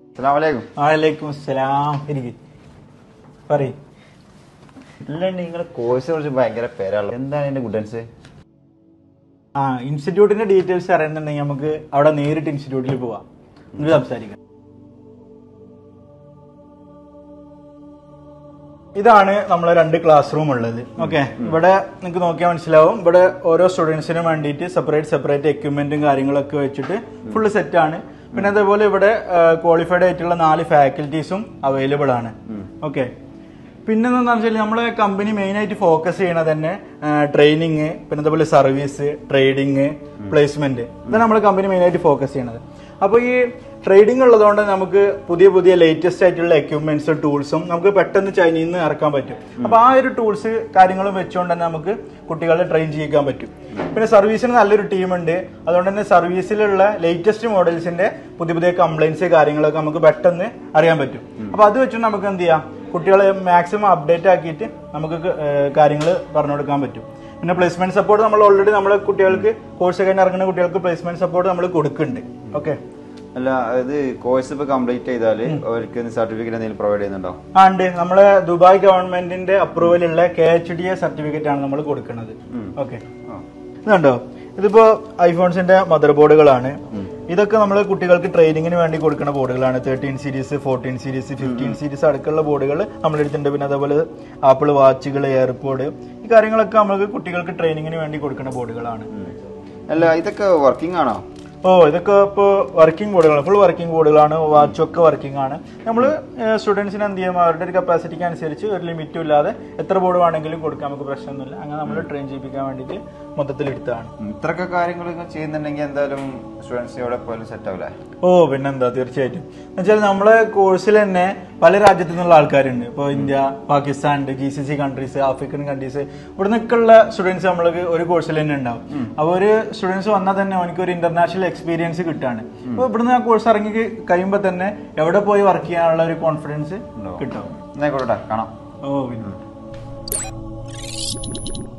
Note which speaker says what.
Speaker 1: അസ്സലാമലൈക്കും
Speaker 2: വാലേക്കും അസ്സലാം ഇരിക്ക് പറയ്
Speaker 1: ഇല്ല നിങ്ങളെ കോഴ്സിനെ കുറിച്ച് ഭയങ്കര പേരാണല്ലോ എന്താണ് എന്റെ ഗുഡൻസ്
Speaker 2: ആ ഇൻസ്റ്റിറ്റ്യൂട്ടിന്റെ ഡീറ്റെയിൽസ് അറിയുന്നുണ്ടെങ്കിൽ നമുക്ക് അവിടെ നേരിട്ട് ഇൻസ്റ്റിറ്റ്യൂട്ടിൽ പോവാം എന്നിട്ട് സംസാരിക്കാം ഇതാണ് നമ്മളെ രണ്ട് ക്ലാസ് റൂം ഉള്ളത് ഓക്കെ ഇവിടെ നിങ്ങൾക്ക് നോക്കിയാൽ മനസ്സിലാവും ഇവിടെ ഓരോ സ്റ്റുഡൻസിനും വേണ്ടിയിട്ട് സെപ്പറേറ്റ് സെപ്പറേറ്റ് എക്യുപ്മെന്റും കാര്യങ്ങളൊക്കെ വെച്ചിട്ട് ഫുള്ള് സെറ്റ് ആണ് പിന്നെ അതേപോലെ ഇവിടെ ക്വാളിഫൈഡ് ആയിട്ടുള്ള നാല് ഫാക്കൽറ്റീസും അവൈലബിൾ ആണ് ഓക്കെ പിന്നെ എന്താണെന്ന് വെച്ചാൽ നമ്മളെ കമ്പനി മെയിൻ ആയിട്ട് ഫോക്കസ് ചെയ്യണത് തന്നെ ട്രെയിനിങ് പിന്നെ അതേപോലെ സർവീസ് ട്രേഡിങ് പ്ലേസ്മെന്റ് ഇതാണ് നമ്മളെ കമ്പനി മെയിൻ ആയിട്ട് ഫോക്കസ് ചെയ്യണത് അപ്പോൾ ഈ ട്രേഡിംഗ് ഉള്ളതുകൊണ്ട് നമുക്ക് പുതിയ പുതിയ ലേറ്റസ്റ്റ് ആയിട്ടുള്ള എക്യുപ്മെന്റ്സും ടൂൾസും നമുക്ക് പെട്ടെന്ന് ചൈനയിൽ നിന്ന് ഇറക്കാൻ പറ്റും അപ്പോൾ ആ ഒരു ടൂൾസ് കാര്യങ്ങളും വെച്ചുകൊണ്ട് തന്നെ നമുക്ക് കുട്ടികളെ ട്രെയിൻ ചെയ്യിക്കാൻ പറ്റും പിന്നെ സർവീസിന് നല്ലൊരു ടീമുണ്ട് അതുകൊണ്ട് തന്നെ സർവീസിലുള്ള ലേറ്റസ്റ്റ് മോഡൽസിന്റെ പുതിയ പുതിയ കംപ്ലൈൻസ് കാര്യങ്ങളൊക്കെ നമുക്ക് പെട്ടെന്ന് അറിയാൻ പറ്റും അപ്പോൾ അത് വെച്ച് നമുക്ക് എന്ത് ചെയ്യാം കുട്ടികളെ മാക്സിമം അപ്ഡേറ്റ് ആക്കിയിട്ട് നമുക്ക് കാര്യങ്ങൾ പറഞ്ഞു കൊടുക്കാൻ പറ്റും പിന്നെ പ്ലേസ്മെന്റ് സപ്പോർട്ട് നമ്മൾ ഓൾറെഡി നമ്മളെ കുട്ടികൾക്ക് കോഴ്സ് കഴിഞ്ഞ് ഇറങ്ങുന്ന കുട്ടികൾക്ക് പ്ലേസ്മെന്റ് സപ്പോർട്ട് നമ്മൾ കൊടുക്കുന്നുണ്ട് ഓക്കെ
Speaker 1: അല്ല ഇത് കോഴ്സ് ഇപ്പൊ കംപ്ലീറ്റ് ചെയ്താല് അവർക്ക് സർട്ടിഫിക്കറ്റ് എന്തെങ്കിലും പ്രൊവൈഡ് ചെയ്യുന്നുണ്ടോ
Speaker 2: ആ ഉണ്ട് നമ്മളെ ദുബായ് ഗവൺമെന്റിന്റെ അപ്രൂവലുള്ള K H D A certificate ആണ് നമ്മൾ കൊടുക്കുന്നത് ഓക്കെ
Speaker 1: ആ.
Speaker 2: ഇതുണ്ടോ ഇതിപ്പോ ഐഫോൺസിന്റെ മദർ ബോർഡുകളാണ് ഇതൊക്കെ നമ്മൾ കുട്ടികൾക്ക് ട്രെയിനിങ്ങിന് വേണ്ടി കൊടുക്കുന്ന ബോർഡുകളാണ് thirteen series fourteen series fifteen series അടക്കമുള്ള ബോർഡുകൾ നമ്മൾ എടുത്തിട്ടുണ്ട് പിന്നെ അതേപോലെ ആപ്പിൾ വാച്ചുകൾ എയർപോഡ് ഈ കാര്യങ്ങളൊക്കെ നമുക്ക് കുട്ടികൾക്ക് ട്രെയിനിങ്ങിന് വേണ്ടി കൊടുക്കുന്ന ബോർഡുകളാണ്
Speaker 1: അല്ല ഇതൊക്കെ വർക്കിംഗ് ആണോ
Speaker 2: ഓ ഇതൊക്കെ ഇപ്പോൾ വർക്കിംഗ് ബോർഡുകളാണ് ഫുൾ വർക്കിംഗ് ബോർഡുകളാണ് വാച്ചൊക്കെ വർക്കിംഗ് ആണ് നമ്മൾ സ്റ്റുഡൻസിന് എന്ത് ചെയ്യും അവരുടെ ഒരു കപ്പാസിറ്റിക്ക് അനുസരിച്ച് ഒരു ലിമിറ്റും ഇല്ലാതെ എത്ര ബോർഡ് വേണമെങ്കിലും കൊടുക്കാൻ നമുക്ക് പ്രശ്നമൊന്നുമില്ല അങ്ങനെ നമ്മൾ ട്രെയിൻ ചെയ്യിപ്പിക്കാൻ വേണ്ടിയിട്ട് മൊത്തത്തിൽ എടുത്തതാണ്
Speaker 1: ഉം, ഇത്രയൊക്കെ കാര്യങ്ങൾ ചെയ്യുന്നുണ്ടെങ്കിൽ എന്തായാലും സ്റ്റുഡൻസ് എവിടെ പോയാലും സെറ്റ് ആവില്ലേ
Speaker 2: ഓ പിന്നെന്താ തീർച്ചയായിട്ടും എന്നുവെച്ചാൽ നമ്മളെ കോഴ്സിൽ തന്നെ പല രാജ്യത്തു നിന്നുള്ള ആൾക്കാരുണ്ട് ഇപ്പോൾ ഇന്ത്യ പാകിസ്ഥാൻ ഉണ്ട് G C C countries African countries ഇവിടെ നിന്നൊക്കെയുള്ള സ്റ്റുഡൻസ് നമ്മൾക്ക് ഒരു കോഴ്സിൽ തന്നെ ഉണ്ടാവും അപ്പോൾ ഒരു സ്റ്റുഡൻസ് വന്നാൽ തന്നെ അവനക്ക് ഒരു ഇന്റർനാഷണൽ എക്സ്പീരിയൻസ് കിട്ടാണ് അപ്പോൾ ഇവിടുന്ന് ആ കോഴ്സ് ഇറങ്ങി കഴിയുമ്പോൾ തന്നെ എവിടെ പോയി വർക്ക് ചെയ്യാനുള്ള ഒരു കോൺഫിഡൻസ് കിട്ടും
Speaker 1: എന്നായിക്കോട്ടെ കാണാം
Speaker 2: ഓ പിന്നെ